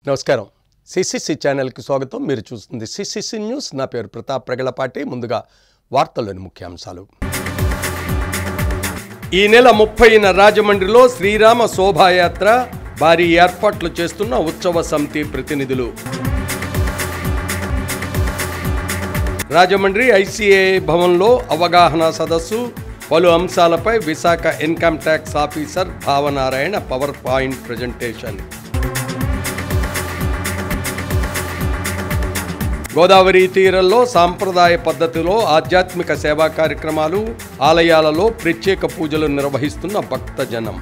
నమస్కారం సిసిసి ఛానల్కి స్వాగతం మీరు చూస్తుంది సిసిసి న్యూస్ నా పేరు ప్రతాప్ ప్రగలపాటి ముందుగా వార్తల్లోని ముఖ్యాంశాలు ఈ నెల ముప్పైన రాజమండ్రిలో శ్రీరామ శోభాయాత్ర భారీ ఏర్పాట్లు చేస్తున్న ఉత్సవ సమితి ప్రతినిధులు రాజమండ్రి ఐసీఏ భవన్లో అవగాహన సదస్సు పలు అంశాలపై Visakha income tax officer Bhavanarayana power point presentation Godavari తీరంలో సాంప్రదాయ పద్ధతిలో ఆధ్యాత్మిక సేవా కార్యక్రమాలు ఆలయాలలో ప్రత్యేక పూజలు నిర్వహిస్తున్న భక్తజనం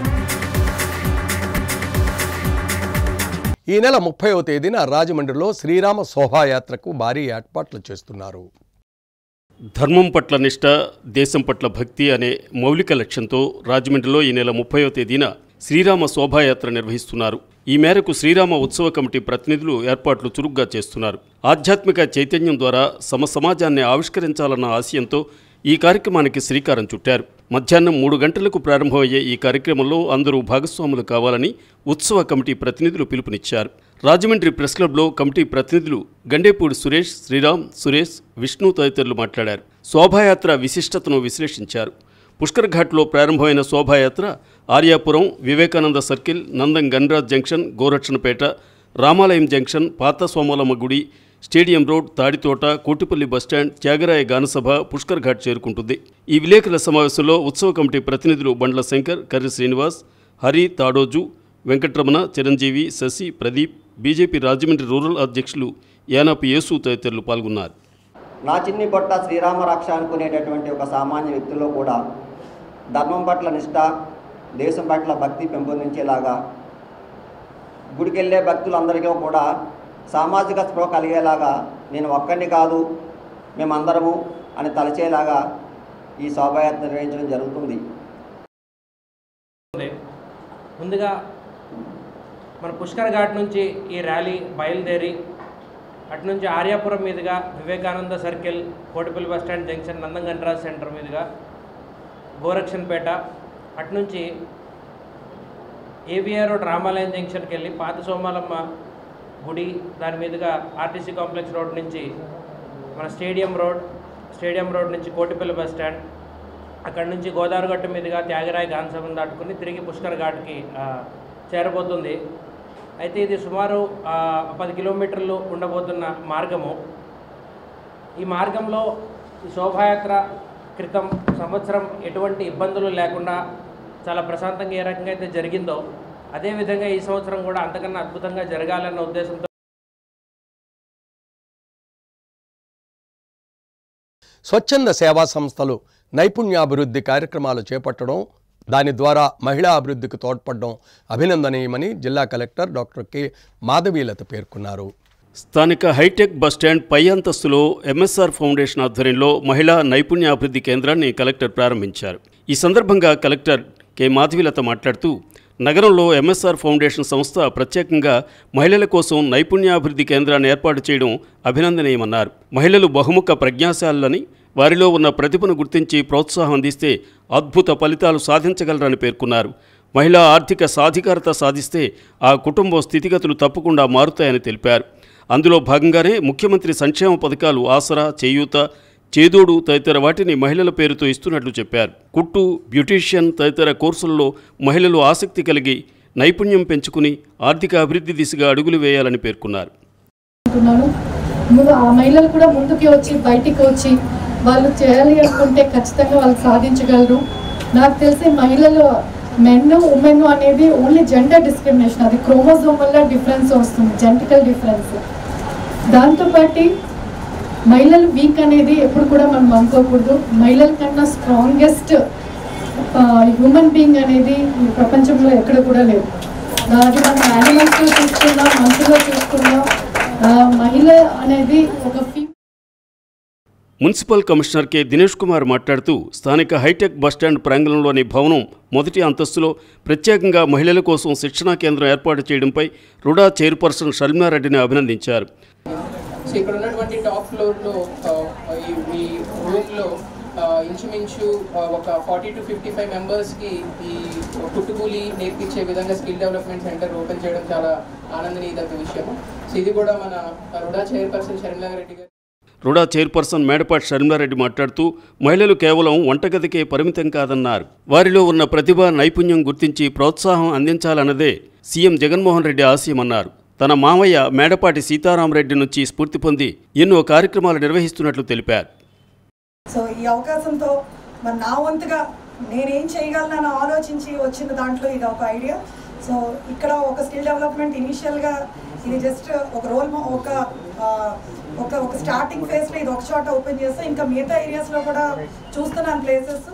ఈ నెల ముప్పైవ తేదీన రాజమండ్రిలో శ్రీరామ శోభాయాత్రకు భారీ ఏర్పాట్లు చేస్తున్నారు ధర్మం పట్ల నిష్ట దేశం పట్ల భక్తి అనే మౌలిక లక్ష్యంతో రాజమండ్రిలో ఈ నెల ముప్పైవ తేదీన శ్రీరామ శోభాయాత్ర నిర్వహిస్తున్నారు ఈ మేరకు శ్రీరామ ఉత్సవ కమిటీ ప్రతినిధులు ఏర్పాట్లు చురుగ్గా చేస్తున్నారు ఆధ్యాత్మిక చైతన్యం ద్వారా సమ సమాజాన్ని ఆవిష్కరించాలన్న ఆశయంతో ఈ కార్యక్రమానికి శ్రీకారం చుట్టారు మధ్యాహ్నం మూడు గంటలకు ప్రారంభమయ్యే ఈ కార్యక్రమంలో అందరూ భాగస్వాములు కావాలని ఉత్సవ కమిటీ ప్రతినిధులు పిలుపునిచ్చారు రాజమండ్రి ప్రెస్ క్లబ్లో కమిటీ ప్రతినిధులు గండేపూడి సురేష్ శ్రీరామ్ సురేష్ విష్ణు తదితరులు మాట్లాడారు శోభాయాత్ర విశిష్టతను విశ్లేషించారు పుష్కర్ ఘాట్లో ప్రారంభమైన శోభాయాత్ర Aryapuram Vivekananda circle Nandam Ganraj junction Gorakshanapeta Ramalayam junction పాత సోమలమ్మ గుడి stadium road Taditota Kotipalli bus stand Tyagaraya Ganasabha Pushkar ghat చేరుకుంటుంది ఈ విలేకరుల సమావేశంలో ఉత్సవ కమిటీ ప్రతినిధులు బండ్ల శంకర్ కర్రి శ్రీనివాస్ హరి తాడోజు వెంకట్రమణ చిరంజీవి శశి ప్రదీప్ బీజేపీ రాజమండ్రి రూరల్ అధ్యక్షులు యానాపు యేసు తదితరులు పాల్గొన్నారు నా చిన్ని పొట్ట శ్రీరామ రక్ష అనుకునేటటువంటి ఒక సామాన్య వ్యక్తిలో కూడా ధర్మం పట్ల నిష్ట దేశం పట్ల భక్తి పెంపొందించేలాగా గుడికెళ్ళే భక్తులందరికీ కూడా సామాజిక స్పృహ కలిగేలాగా నేను ఒక్కడిని కాదు మేమందరము అని తలచేలాగా ఈ శోభాయాత్ర నిర్వహించడం జరుగుతుంది ఉంది ముందుగా మన పుష్కర్ ఘాట్ నుంచి ఈ ర్యాలీ బయలుదేరి అటు నుంచి ఆర్యాపురం మీదుగా Vivekananda circle Kotipalli bus stand junction Nandamgandraj center మీదుగా గోరక్షన్పేట అటు నుంచి ఏవిఆర్ రోడ్ రామాలయం జంక్షన్కి వెళ్ళి పాత సోమాలమ్మ గుడి దాని మీదుగా ఆర్టీసీ కాంప్లెక్స్ రోడ్ నుంచి మన స్టేడియం రోడ్ స్టేడియం రోడ్ నుంచి కోటిపల్లి బస్ స్టాండ్ అక్కడ నుంచి గోదావరి గట్టు మీదుగా త్యాగరాయ గానసభను దాటుకుని తిరిగి పుష్కర్ ఘాట్కి ఆ, చేరబోతుంది అయితే ఇది సుమారు ఆ, పది కిలోమీటర్లు ఉండబోతున్న మార్గము ఈ మార్గంలో ఈ శోభాయాత్ర క్రితం సంవత్సరం ఎటువంటి ఇబ్బందులు లేకుండా చాలా ప్రశాంతంగా ఏ రకంగా అయితే జరిగిందో అదేవిధంగా ఈ సంవత్సరం కూడా అంతకన్నా అద్భుతంగా జరగాలన్న ఉద్దేశంతో స్వచ్ఛంద సేవా సంస్థలు నైపుణ్యాభివృద్ధి కార్యక్రమాలు చేపట్టడం దాని ద్వారా మహిళా అభివృద్ధికి తోడ్పడడం అభినందనీయమని జిల్లా కలెక్టర్ డాక్టర్ కె మాధవీలత పేర్కొన్నారు స్థానిక హైటెక్ బస్టాండ్ పై అంతస్తులో ఎంఎస్ఆర్ ఫౌండేషన్ ఆధ్వర్యంలో మహిళా నైపుణ్యాభివృద్ధి కేంద్రాన్ని కలెక్టర్ ప్రారంభించారు ఈ సందర్భంగా కలెక్టర్ కె మాధవిలత మాట్లాడుతూ నగరంలో ఎంఎస్ఆర్ ఫౌండేషన్ సంస్థ ప్రత్యేకంగా మహిళల కోసం నైపుణ్యాభివృద్ధి కేంద్రాన్ని ఏర్పాటు చేయడం అభినందనీయమన్నారు మహిళలు బహుముఖ ప్రజ్ఞాశాలని వారిలో ఉన్న ప్రతిభను గుర్తించి ప్రోత్సాహం అందిస్తే అద్భుత ఫలితాలు సాధించగలరని పేర్కొన్నారు మహిళా ఆర్థిక సాధికారత సాధిస్తే ఆ కుటుంబం స్థితిగతులు తప్పకుండా మారుతాయని తెలిపారు అందులో భాగంగానే ముఖ్యమంత్రి సంక్షేమ పథకాలు ఆసరా చేయూత చేదోడు తదితర వాటిని మహిళల పేరుతో ఇస్తున్నట్లు చెప్పారు కుట్టు బ్యూటీషియన్ తదితర కోర్సుల్లో మహిళలు ఆసక్తి కలిగి నైపుణ్యం పెంచుకుని ఆర్థిక అభివృద్ధి దిశగా అడుగులు వేయాలని పేర్కొన్నారు అనుకుంటున్నాను ముందు ఆ మహిళలు కూడా ముందుకి వచ్చి బయటికి వచ్చి వాళ్ళు చేయాలి అనుకుంటే ఖచ్చితంగా వాళ్ళు సాధించగలరు నాకు తెలిసి మహిళలు మెన్ ఉమెన్ అనేది ఓన్లీ జెండర్ డిస్క్రిమినేషన్ అది క్రోమోజోమ్ వల్ల డిఫరెన్స్ వస్తుంది జెంటికల్ డిఫరెన్స్ దాంతోపాటు మహిళలు వీక్ అనేది ఎప్పుడు కూడా మనం అనుకోకూడదు మహిళల కన్నా స్ట్రాంగెస్ట్ హ్యూమన్ బీయింగ్ అనేది ఈ ప్రపంచంలో ఎక్కడ కూడా లేవు అది మనం యానిమల్స్లో చూసుకున్నాం మనుషుల్లో చూసుకున్నాం ఆ, మహిళ అనేది ఒక ఫీ municipal commissioner K Dinesh Kumar మాట్లాడుతూ స్థానిక హైటెక్ బస్టాండ్ ప్రాంగణంలోని భవనం మొదటి అంతస్తులో ప్రత్యేకంగా మహిళల కోసం శిక్షణా కేంద్రం ఏర్పాటు చేయడంపై రుడా చైర్పర్సన్ షర్మిలారెడ్డిని అభినందించారు సో ఇక్కడ ఉన్నటువంటి టాప్ ఫ్లోర్లో ఆ, ఈ ఈ రూమ్లో ఆ, ఇంచుమించు ఆ, ఒక ఫార్టీ టు ఫిఫ్టీ ఫైవ్ మెంబర్స్కి ఈ కుట్టుకూలి నేర్పించే విధంగా స్కిల్ డెవలప్మెంట్ సెంటర్ ఓపెన్ చేయడం చాలా ఆనందనీయదగ్గ విషయము సో ఇది కూడా మన రుడా చైర్పర్సన్ శర్మిలారెడ్డి గారు రుడా చైర్పర్సన్ మేడపాటి షర్మిలారెడ్డి మాట్లాడుతూ మహిళలు కేవలం వంటగదికే పరిమితం కాదన్నారు వారిలో ఉన్న ప్రతిభ నైపుణ్యం గుర్తించి ప్రోత్సాహం అందించాలన్నదే సీఎం జగన్మోహన్ రెడ్డి ఆశయమన్నారు తన మామయ్య మేడపాటి సీతారామరెడ్డి నుంచి స్ఫూర్తి పొంది ఎన్నో కార్యక్రమాలు నిర్వహిస్తున్నట్లు తెలిపారు సో ఈ అవకాశంతో మరి నా వంతుగా నేనేం చేయగలనని ఆలోచించి వచ్చిన దాంట్లో ఇది ఒక ఐడియా సో ఇక్కడ ఒక స్కిల్ డెవలప్మెంట్ ఇనిషియల్గా ఇది జస్ట్ ఒక రోల్ మో- ఒక ఆ, ఒక ఒక స్టార్టింగ్ ఫేజ్లో ఇది ఒక చోట ఓపెన్ చేస్తే ఇంకా మిగతా ఏరియాస్లో కూడా చూస్తున్నాను ప్లేసెస్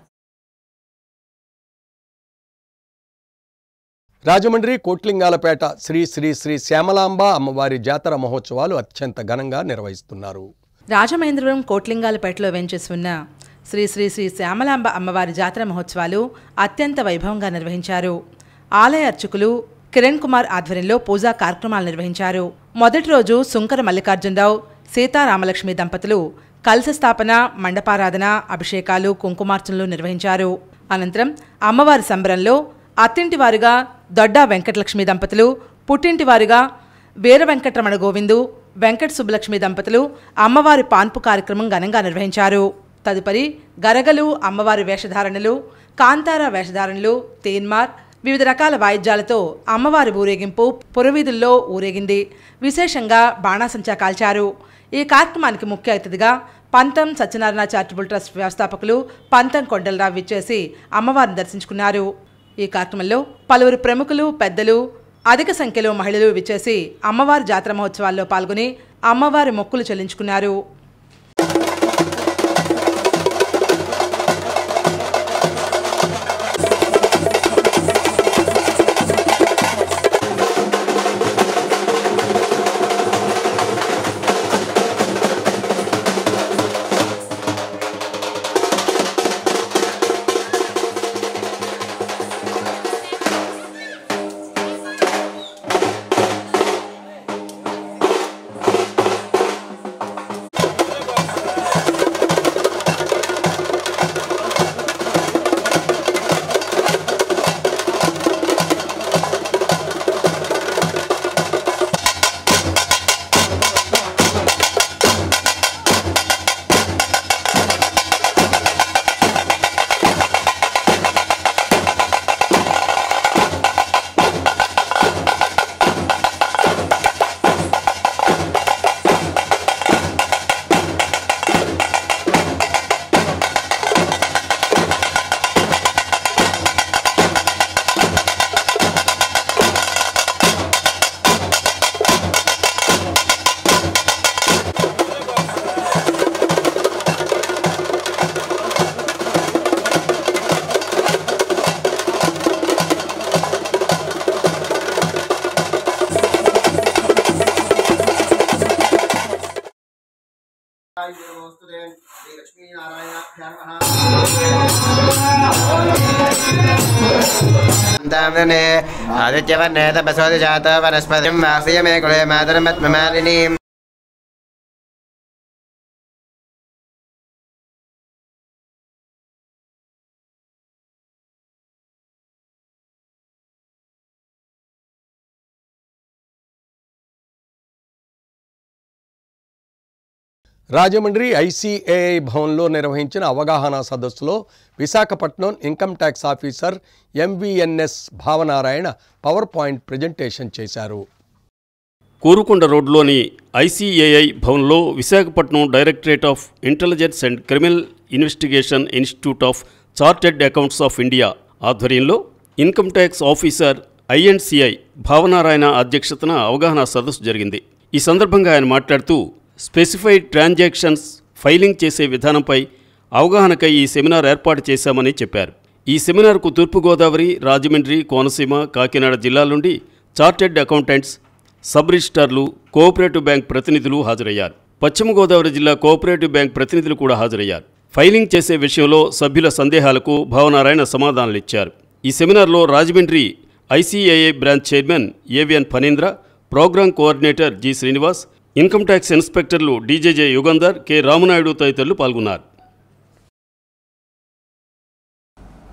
రాజమండ్రి కోట్లింగాలపేట శ్రీ శ్రీ శ్రీ శ్యామలాంబ అమ్మవారి జాతర మహోత్సవాలు అత్యంత ఘనంగా నిర్వహిస్తున్నారు రాజమహేంద్రవరం కోట్లింగాలపేటలో వెంచేసి ఉన్న శ్రీ శ్రీ శ్రీ శ్యామలాంబ అమ్మవారి జాతర మహోత్సవాలు అత్యంత వైభవంగా నిర్వహించారు ఆలయ అర్చకులు కిరణ్ కుమార్ ఆధ్వర్యంలో పూజా కార్యక్రమాలు నిర్వహించారు మొదటి రోజు సుంకర మల్లికార్జునరావు సీతారామలక్ష్మి దంపతులు కలశ స్థాపన మండపారాధన అభిషేకాలు కుంకుమార్చనలు నిర్వహించారు అనంతరం అమ్మవారి సంబరంలో అత్తింటి వారుగా దొడ్డా వెంకటలక్ష్మి దంపతులు పుట్టింటి వారుగా వీర వెంకటరమణ గోవిందు వెంకట సుబ్బలక్ష్మి దంపతులు అమ్మవారి పాన్పు కార్యక్రమం ఘనంగా నిర్వహించారు తదుపరి గరగలు అమ్మవారి వేషధారణలు కాంతార వేషధారణలు తేన్మార్ వివిధ రకాల వాయిద్యాలతో అమ్మవారి ఊరేగింపు పురవీధుల్లో ఊరేగింది విశేషంగా బాణాసంచా కాల్చారు ఈ కార్యక్రమానికి ముఖ్య అతిథిగా పంతం సత్యనారాయణ చారిటబుల్ ట్రస్ట్ వ్యవస్థాపకులు పంతం కొండలరావు విచ్చేసి అమ్మవారిని దర్శించుకున్నారు ఈ కార్యక్రమంలో పలువురు ప్రముఖులు పెద్దలు అధిక సంఖ్యలో మహిళలు విచ్చేసి అమ్మవారి జాతర మహోత్సవాల్లో పాల్గొని అమ్మవారి మొక్కులు చెల్లించుకున్నారు ఆదిత్యవర్ణే తపసోది జాత వనస్పతిం వాక్సియ మే కులే మాతరమత్మమాలినీం రాజమండ్రి ఐసీఏఐ భవన్లో నిర్వహించిన అవగాహన సదస్సులో Visakhapatnam income tax officer MVNS Bhavanarayana power point presentation చేశారు కోరుకొండ రోడ్లోని ఐసీఏఐ భవన్లో Visakhapatnam directorate of intelligence and criminal investigation institute of chartered accounts of India ఆధ్వర్యంలో income tax officer INCI Bhavanarayana అధ్యక్షతన అవగాహన సదస్సు జరిగింది ఈ సందర్భంగా ఆయన మాట్లాడుతూ స్పెసిఫైడ్ ట్రాన్సాక్షన్స్ ఫైలింగ్ చేసే విధానంపై అవగాహనకై ఈ సెమినార్ ఏర్పాటు చేశామని చెప్పారు ఈ సెమినార్కు తూర్పుగోదావరి రాజమండ్రి కోనసీమ కాకినాడ జిల్లాల నుండి చార్టెడ్ అకౌంటెంట్స్ సబ్ రిజిస్టార్లు కోఆపరేటివ్ బ్యాంక్ ప్రతినిధులు హాజరయ్యారు పశ్చిమ గోదావరి జిల్లా కోఆపరేటివ్ బ్యాంక్ ప్రతినిధులు కూడా హాజరయ్యారు ఫైలింగ్ చేసే విషయంలో సభ్యుల సందేహాలకు భావనారాయణ సమాధానాలిచ్చారు ఈ సెమినార్లో Rajahmundry ICII branch chairman AVN Phanindra program coordinator G Srinivas income tax ఇన్స్పెక్టర్లు డీజేజే యుగంధర్ కె రామనాయుడు తదితరులు పాల్గొన్నారు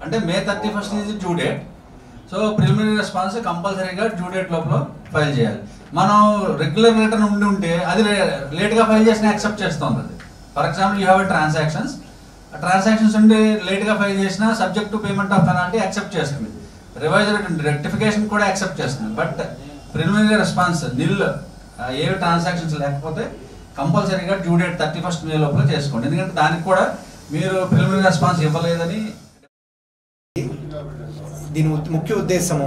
అంటే May thirty first is due date so preliminary response కంపల్సరీగా డ్యూ డేట్ లోపల ఫైల్ చేయాలి మనం రెగ్యులర్ రిటర్న్ ఉండి ఉంటే అది లేట్గా ఫైల్ చేసిన యాక్సెప్ట్ చేస్తుంది అది for example you have transactions transactions ఉండి లేట్గా ఫైల్ చేసినా subject to payment of penalty accept చేస్తుంది రివైజ్ రెక్టిఫికేషన్ కూడా యాక్సెప్ట్ చేస్తుంది but preliminary response nil a transactions లేకపోతే కంపల్సరీగా due date thirty first May లోపల చేసుకోండి ఎందుకంటే దానికి కూడా మీరు ప్రిలిమినరీ రెస్పాన్స్ ఇవ్వలేదని దీని ఉద్- ముఖ్య ఉద్దేశము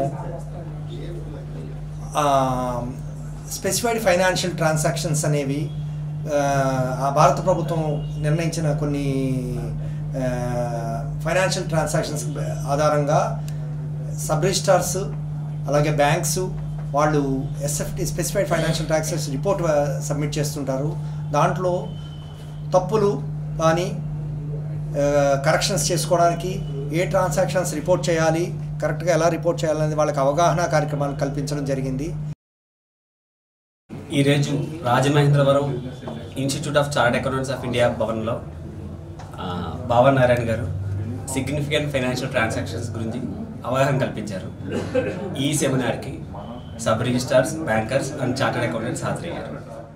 స్పెసిఫైడ్ ఫైనాన్షియల్ ట్రాన్సాక్షన్స్ అనేవి ఆ, ఆ భారత ప్రభుత్వం నిర్ణయించిన కొన్ని ఫైనాన్షియల్ ట్రాన్సాక్షన్స్ ఆధారంగా సబ్ రిజిస్టార్స్ అలాగే బ్యాంక్స్ వాళ్ళు SFT specified financial transaction report submit చేస్తుంటారు దాంట్లో తప్పులు కానీ కరెక్షన్స్ చేసుకోవడానికి ఏ ట్రాన్సాక్షన్స్ రిపోర్ట్ చేయాలి కరెక్ట్గా ఎలా రిపోర్ట్ చేయాలనేది వాళ్ళకి అవగాహన కార్యక్రమాలు కల్పించడం జరిగింది ఈరోజు Rajamahendravaram institute of chart accountants of India భవన్లో ఆ, భావన్ నారాయణ గారు సిగ్నిఫికెంట్ ఫైనాన్షియల్ ట్రాన్సాక్షన్స్ గురించి అవగాహన కల్పించారు ఈ సెమినార్కి sub registrars bankers and chartered accountants హాజరయ్యారు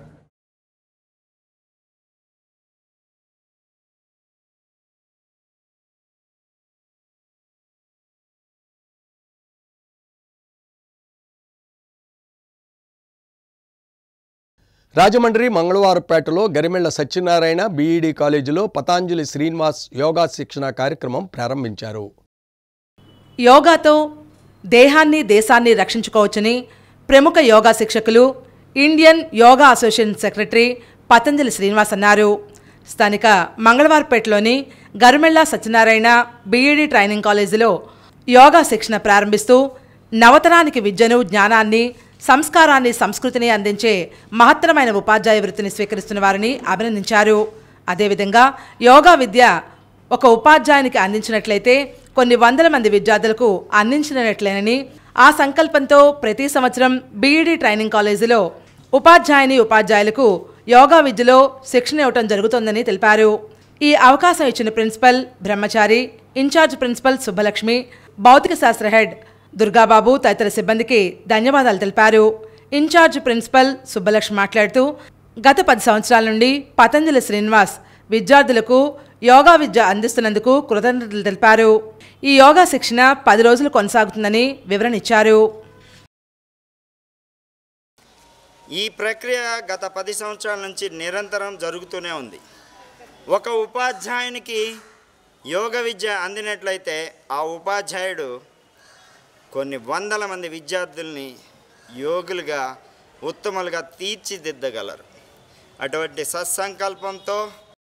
రాజమండ్రి మంగళవారపేటలో గరిమెళ్ల సత్యనారాయణ బీఈడి కాలేజీలో పతాంజలి శ్రీనివాస్ యోగా శిక్షణ కార్యక్రమం ప్రారంభించారు యోగాతో దేహాన్ని దేశాన్ని రక్షించుకోవచ్చని ప్రముఖ యోగా శిక్షకులు Indian yoga association secretary Patanjali Srinivas అన్నారు స్థానిక మంగళవారపేటలోని గరిమెళ్ళ సత్యనారాయణ బీఈడి ట్రైనింగ్ కాలేజీలో యోగా శిక్షణ ప్రారంభిస్తూ నవతరానికి విద్యను జ్ఞానాన్ని సంస్కారాన్ని సంస్కృతిని అందించే మహత్తరమైన ఉపాధ్యాయ వృత్తిని స్వీకరిస్తున్న వారిని అభినందించారు అదేవిధంగా యోగా విద్య ఒక ఉపాధ్యాయునికి అందించినట్లయితే కొన్ని వందల మంది విద్యార్థులకు అందించినట్లేనని ఆ సంకల్పంతో ప్రతి సంవత్సరం బీఈడి ట్రైనింగ్ కాలేజీలో ఉపాధ్యాయుని ఉపాధ్యాయులకు యోగా విద్యలో శిక్షణ ఇవ్వటం జరుగుతోందని తెలిపారు ఈ అవకాశం ఇచ్చిన ప్రిన్సిపల్ బ్రహ్మచారి ఇన్ఛార్జ్ ప్రిన్సిపల్ సుబ్బలక్ష్మి భౌతిక శాస్త్ర హెడ్ దుర్గాబాబు తదితర సిబ్బందికి ధన్యవాదాలు తెలిపారు ఇన్ఛార్జ్ ప్రిన్సిపల్ సుబ్బలక్ష్మి మాట్లాడుతూ గత పది సంవత్సరాల నుండి పతంజలి శ్రీనివాస్ విద్యార్థులకు యోగా విద్య అందిస్తున్నందుకు కృతజ్ఞతలు తెలిపారు ఈ యోగా శిక్షణ పది రోజులు కొనసాగుతుందని వివరణ ఇచ్చారు ఈ ప్రక్రియ గత పది సంవత్సరాల నుంచి నిరంతరం జరుగుతూనే ఉంది ఒక ఉపాధ్యాయునికి యోగ విద్య అందినట్లయితే ఆ ఉపాధ్యాయుడు కొన్ని వందల మంది విద్యార్థుల్ని యోగులుగా ఉత్తములుగా తీర్చిదిద్దగలరు అటువంటి సత్సంకల్పంతో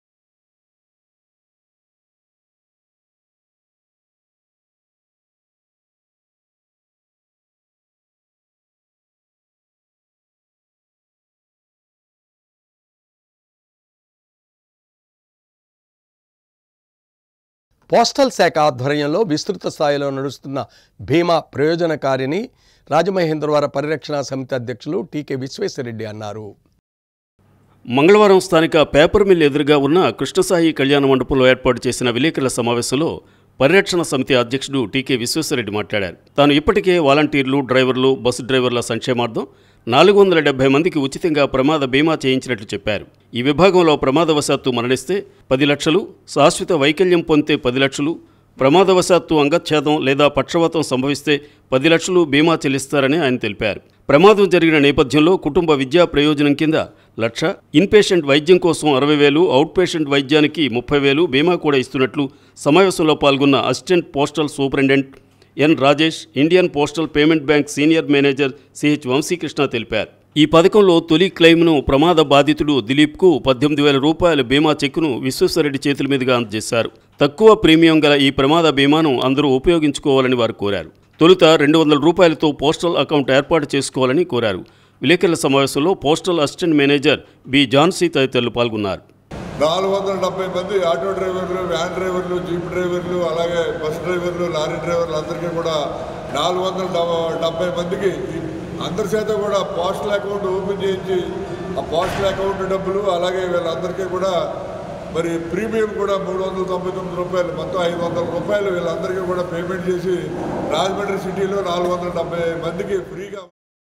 పోస్టల్ శాఖ ఆధ్వర్యంలో విస్తృత స్థాయిలో నడుస్తున్న భీమా ప్రయోజనకారిని రాజమహేంద్రవర పరిరక్షణ సమితి అధ్యక్షులు టీకే విశ్వేశ్వరరెడ్డి అన్నారు మంగళవారం స్థానిక పేపర్ మిల్ ఎదురుగా ఉన్న కృష్ణసాయి కళ్యాణ మండపంలో ఏర్పాటు చేసిన విలేకరుల సమావేశంలో పరిరక్షణ సమితి అధ్యక్షుడు టీకే విశ్వేశ్వరరెడ్డి మాట్లాడారు తాను ఇప్పటికే వాలంటీర్లు డ్రైవర్లు బస్సు డ్రైవర్ల సంక్షేమార్థం నాలుగు వందల డెబ్బై మందికి ఉచితంగా ప్రమాద బీమా చేయించినట్లు చెప్పారు ఈ విభాగంలో ప్రమాదవశాత్తు మరణిస్తే పది లక్షలు శాశ్వత వైకల్యం పొందితే పది లక్షలు ప్రమాదవశాత్తు అంగచ్ఛేదం లేదా పక్షవాతం సంభవిస్తే పది లక్షలు బీమా చెల్లిస్తారని ఆయన తెలిపారు ప్రమాదం జరిగిన నేపథ్యంలో కుటుంబ విద్యా ప్రయోజనం కింద లక్ష ఇన్పేషెంట్ వైద్యం కోసం అరవై వేలు అవుట్ పేషెంట్ వైద్యానికి ముప్పై వేలు బీమా కూడా ఇస్తున్నట్లు సమావేశంలో పాల్గొన్న assistant postal superintendent N Rajesh Indian postal payment bank senior manager CH Vamsikrishna తెలిపారు ఈ పథకంలో తొలి క్లెయిమ్ను ప్రమాద బాధితుడు దిలీప్కు పద్దెనిమిది వేల రూపాయల బీమా చెక్కును విశ్వేశ్వరరెడ్డి చేతుల మీదుగా అందజేశారు తక్కువ ప్రీమియం గల ఈ ప్రమాద బీమాను అందరూ ఉపయోగించుకోవాలని వారు కోరారు తొలుత రెండు వందల రూపాయలతో పోస్టల్ అకౌంట్ ఏర్పాటు చేసుకోవాలని కోరారు విలేకరుల సమావేశంలో postal assistant manager B Jhansi తదితరులు పాల్గొన్నారు నాలుగు వందల డెబ్బై మంది ఆటో డ్రైవర్లు వ్యాన్ డ్రైవర్లు జీప్ డ్రైవర్లు అలాగే బస్ డ్రైవర్లు లారీ డ్రైవర్లు అందరికీ కూడా నాలుగు వందల డెబ్బ- డెబ్బై మందికి అందరి చేత కూడా పోస్టల్ అకౌంట్ ఓపెన్ చేయించి ఆ పోస్టల్ అకౌంట్ డబ్బులు అలాగే వీళ్ళందరికీ కూడా మరి ప్రీమియం కూడా మూడు వందల తొంభై తొమ్మిది రూపాయలు మొత్తం ఐదు వందల రూపాయలు వీళ్ళందరికీ కూడా పేమెంట్ చేసి రాజమండ్రి సిటీలో నాలుగు వందల డెబ్బై మందికి ఫ్రీగా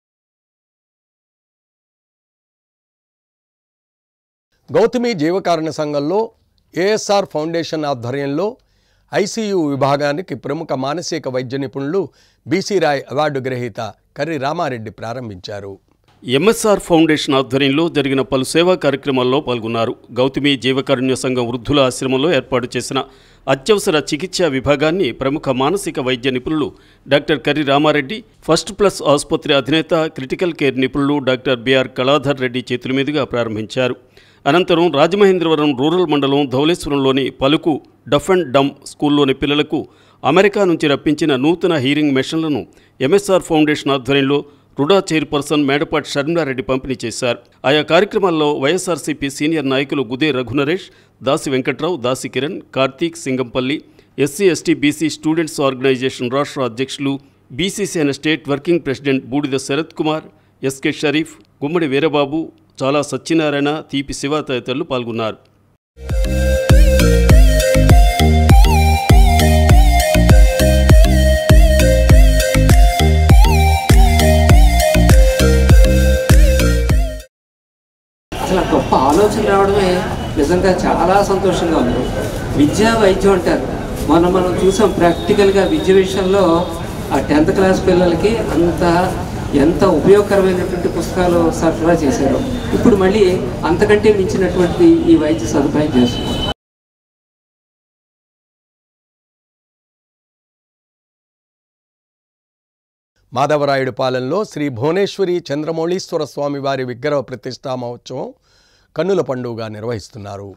గౌతమి జీవకారుణ్య సంఘంలో ఏఎస్ఆర్ ఫౌండేషన్ ఆధ్వర్యంలో ఐసీయూ విభాగానికి ప్రముఖ మానసిక వైద్య నిపుణులు బీసీ రాయ్ అవార్డు గ్రహీత కర్రి రామారెడ్డి ప్రారంభించారు ఎంఎస్ఆర్ ఫౌండేషన్ ఆధ్వర్యంలో జరిగిన పలు సేవా కార్యక్రమాల్లో పాల్గొన్నారు గౌతమి జీవకారుణ్య సంఘం వృద్ధుల ఆశ్రమంలో ఏర్పాటు చేసిన అత్యవసర చికిత్సా విభాగాన్ని ప్రముఖ మానసిక వైద్య నిపుణులు doctor Karri Ramareddy first plus ఆసుపత్రి అధినేత క్రిటికల్ కేర్ నిపుణులు డాక్టర్ బిఆర్ కళాధర్ రెడ్డి చేతుల మీదుగా ప్రారంభించారు అనంతరం రాజమహేంద్రవరం రూరల్ మండలం ధవళేశ్వరంలోని పలుకు డఫ్ అండ్ డమ్ స్కూల్లోని పిల్లలకు అమెరికా నుంచి రప్పించిన నూతన హీరింగ్ మెషన్లను ఎంఎస్ఆర్ ఫౌండేషన్ ఆధ్వర్యంలో రుడా చైర్పర్సన్ మేడపాటి షర్మిలారెడ్డి పంపిణీ చేశారు ఆయా కార్యక్రమాల్లో వైఎస్ఆర్సీపీ సీనియర్ నాయకులు Gude Raghunaresh Dasi Venkatrao Dasi Kiran Karthik Singampalli SC ST BC students organization రాష్ట్ర అధ్యక్షులు BCCN state working president Budida Sarath Kumar SK Sharif Gummadi Veerababu చాలా సత్యనారాయణ తీపి శివ తదితరులు పాల్గొన్నారు అసలు ఆ గొప్ప ఆలోచన రావడమే నిజంగా చాలా సంతోషంగా ఉంది విద్యా వైద్యం అంటారు మనం మనం చూసాం ప్రాక్టికల్గా విద్య విషయంలో ఆ టెన్త్ క్లాస్ పిల్లలకి అంత ఎంత ఉపయోగకరమైనటువంటి పుస్తకాలు సరఫరా చేశారు ఇప్పుడు మళ్ళీ అంతకంటే మించినటువంటి ఈ వైద్య సదుపాయం చేస్తున్నారు మాధవరాయుడు పాలెంలో శ్రీ భువనేశ్వరి చంద్రమౌళీశ్వర స్వామి వారి విగ్రహ ప్రతిష్టా మహోత్సవం కన్నుల పండుగగా నిర్వహిస్తున్నారు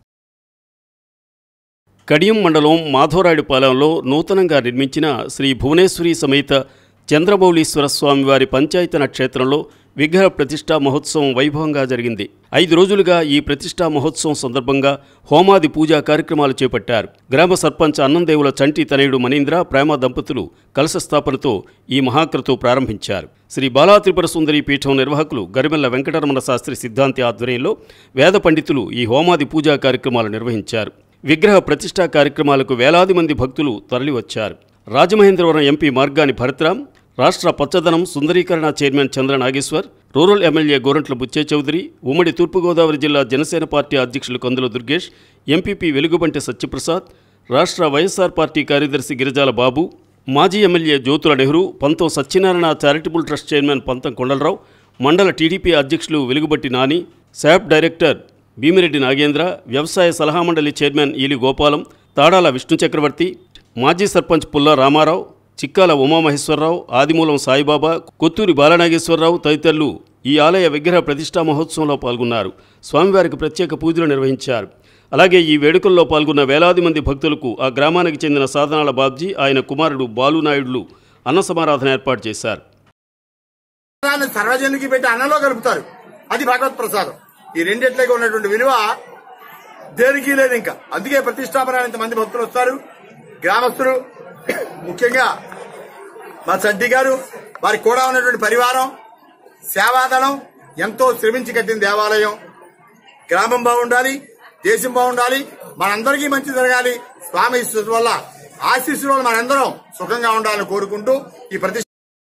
కడియం మండలం మాధవరాయుడుపాలెంలో నూతనంగా నిర్మించిన శ్రీ భువనేశ్వరి సమేత చంద్రమౌళీశ్వర స్వామివారి పంచాయతన క్షేత్రంలో విగ్రహ ప్రతిష్టా మహోత్సవం వైభవంగా జరిగింది ఐదు రోజులుగా ఈ ప్రతిష్టా మహోత్సవం సందర్భంగా హోమాది పూజా కార్యక్రమాలు చేపట్టారు గ్రామ సర్పంచ్ అన్నందేవుల చంటి తనయుడు మనీంద్ర ప్రేమ దంపతులు కలశ స్థాపనతో ఈ మహాక్రతు ప్రారంభించారు శ్రీ బాలా త్రిపుర సుందరి పీఠం నిర్వాహకులు గరిమెల్ల వెంకటరమణ శాస్త్రి సిద్ధాంతి ఆధ్వర్యంలో వేద పండితులు ఈ హోమాది పూజా కార్యక్రమాలు నిర్వహించారు విగ్రహ ప్రతిష్టా కార్యక్రమాలకు వేలాది మంది భక్తులు తరలివచ్చారు రాజమహేంద్రవరం ఎంపీ మార్గాని భరత్రాం రాష్ట్ర పచ్చదనం సుందరీకరణ chairman Chandra Nageswar rural MLA Gorantla Butchi Chowdary ఉమ్మడి తూర్పుగోదావరి జిల్లా జనసేన పార్టీ అధ్యక్షులు కందుల దుర్గేష్ ఎంపీపీ వెలుగుబంటి సత్యప్రసాద్ రాష్ట్ర వైఎస్ఆర్ పార్టీ కార్యదర్శి గిరిజాల బాబు మాజీ ఎమ్మెల్యే జ్యోతుల నెహ్రూ పంతం సత్యనారాయణ చారిటబుల్ ట్రస్ట్ చైర్మన్ పంతం కొండలరావు మండల టీడీపీ అధ్యక్షులు వెలుగుబట్టి నాని శాప్ డైరెక్టర్ భీమిరెడ్డి నాగేంద్ర వ్యవసాయ సలహా మండలి చైర్మన్ ఈలి గోపాలం తాడాల విష్ణు చక్రవర్తి మాజీ సర్పంచ్ పుల్లా రామారావు చిక్కాల ఉమామహేశ్వరరావు ఆదిమూలం సాయిబాబా కొత్తూరి బాలనాగేశ్వరరావు తదితరులు ఈ ఆలయ విగ్రహ ప్రతిష్టా మహోత్సవంలో పాల్గొన్నారు స్వామివారికి ప్రత్యేక పూజలు నిర్వహించారు అలాగే ఈ వేడుకల్లో పాల్గొన్న వేలాది మంది భక్తులకు ఆ గ్రామానికి చెందిన సాధనాల బాబ్జీ ఆయన కుమారుడు బాలునాయుడులు అన్న సమారాధన ఏర్పాటు చేశారు దాన్ని సర్వజనుకి పెట్టి అన్నంలో కలుపుతారు అది భగవత్ ప్రసాదం ఈ రెండిట్లకి ఉన్నటువంటి విలువ దేనికి లేదు ఇంకా అందుకే ప్రతిష్టాపన ఇంతమంది భక్తులు వస్తారు గ్రామస్తులు ముఖ్యంగా మా చడ్డి గారు వారికి కూడా ఉన్నటువంటి పరివారం సేవాదళం ఎంతో శ్రమించి కట్టిన దేవాలయం గ్రామం బాగుండాలి దేశం బాగుండాలి మనందరికీ మంచి జరగాలి స్వామి ఆశీస్సుల వల్ల ఆశీస్సుల వల్ల మనందరం సుఖంగా ఉండాలని కోరుకుంటూ ఈ ప్రతిష్ట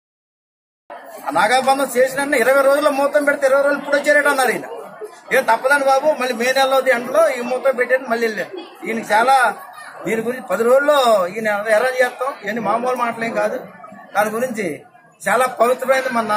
నాగాబంధం చేసిన ఇరవై రోజుల్లో మూతం పెడితే ఇరవై రోజులు ఇప్పుడు వచ్చారట అన్నారు ఈయన ఏం తప్పదండి బాబు మళ్ళీ మే నెలలో ఎండలో ఈ మూతం పెట్టేది మళ్ళీ వెళ్ళాను ఈయనకి చాలా దీని గురించి పది రోజుల్లో ఈయన ఎర్ర చేస్తాం ఇవన్నీ మామూలు మాటలేం కాదు దాని గురించి చాలా పవిత్రమైనది మన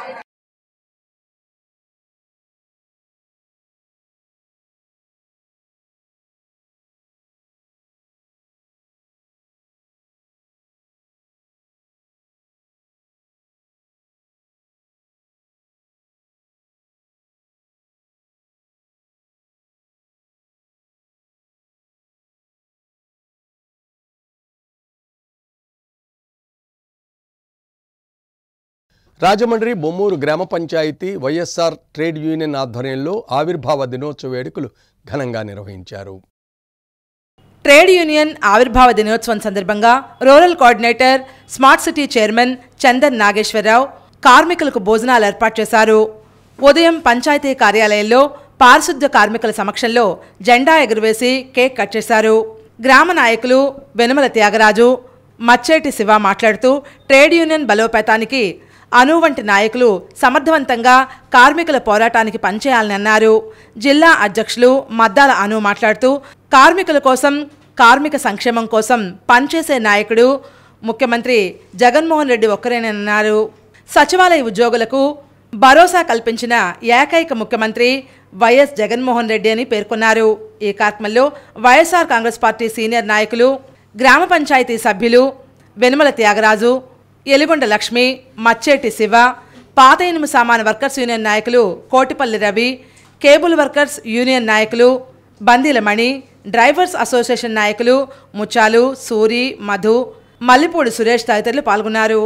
రాజమండ్రి బొమ్మూరు గ్రామ పంచాయతీ వైఎస్ఆర్ ట్రేడ్ యూనియన్ ఆధ్వర్యంలో ఆవిర్భావ దినోత్సవ వేడుకలు ఘనంగా నిర్వహించారు ట్రేడ్ యూనియన్ ఆవిర్భావ దినోత్సవం సందర్భంగా rural coordinator smart city chairman Chandan Nageswararao కార్మికులకు భోజనాలు ఏర్పాటు చేశారు ఉదయం పంచాయతీ కార్యాలయంలో పారిశుద్ధ్య కార్మికుల సమక్షంలో జెండా ఎగురవేసి కేక్ కట్ చేశారు గ్రామ నాయకులు వెనుమల త్యాగరాజు మచ్చేటి శివ మాట్లాడుతూ ట్రేడ్ యూనియన్ బలోపేతానికి అను వంటి నాయకులు సమర్థవంతంగా కార్మికుల పోరాటానికి పనిచేయాలని అన్నారు జిల్లా అధ్యక్షులు మద్దాల అను మాట్లాడుతూ కార్మికుల కోసం కార్మిక సంక్షేమం కోసం పనిచేసే నాయకుడు ముఖ్యమంత్రి జగన్మోహన్ రెడ్డి ఒక్కరేనన్నారు సచివాలయ ఉద్యోగులకు భరోసా కల్పించిన ఏకైక ముఖ్యమంత్రి వైఎస్ జగన్మోహన్ రెడ్డి అని పేర్కొన్నారు ఈ కార్యక్రమంలో వైఎస్ఆర్ కాంగ్రెస్ పార్టీ సీనియర్ నాయకులు గ్రామ పంచాయతీ సభ్యులు వెనుమల త్యాగరాజు ఎలుగొండ లక్ష్మి మచ్చేటి శివ పాత ఇనుము సామాన్ వర్కర్స్ యూనియన్ నాయకులు Kotipalli Ravi cable workers union నాయకులు బందీల మణి డ్రైవర్స్ అసోసియేషన్ నాయకులు ముచ్చాలు సూరి మధు మల్లిపూడి సురేష్ తదితరులు పాల్గొన్నారు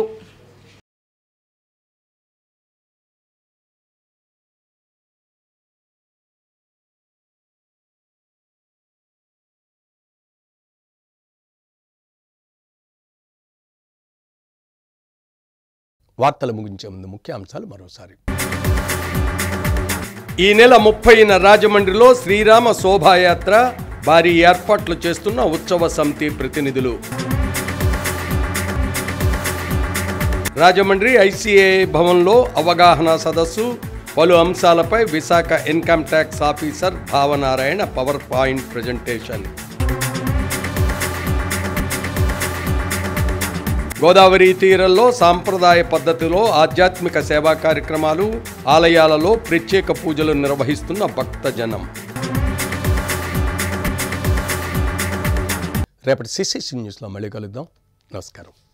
వార్తలు ముగించే ముందు ముఖ్యాంశాలు మరోసారి ఈ నెల ముప్పైన రాజమండ్రిలో శ్రీరామ శోభాయాత్ర భారీ ఏర్పాట్లు చేస్తున్న ఉత్సవ సమితి ప్రతినిధులు రాజమండ్రి ఐసీఏ భవన్లో అవగాహన సదస్సు పలు అంశాలపై Visakha income tax officer Bhavanarayana power point presentation Godavari తీరంలో సాంప్రదాయ పద్ధతిలో ఆధ్యాత్మిక సేవా కార్యక్రమాలు ఆలయాలలో ప్రత్యేక పూజలు నిర్వహిస్తున్న భక్తజనం రేపటి సిసిసి న్యూస్లో మళ్ళీ కలుద్దాం నమస్కారం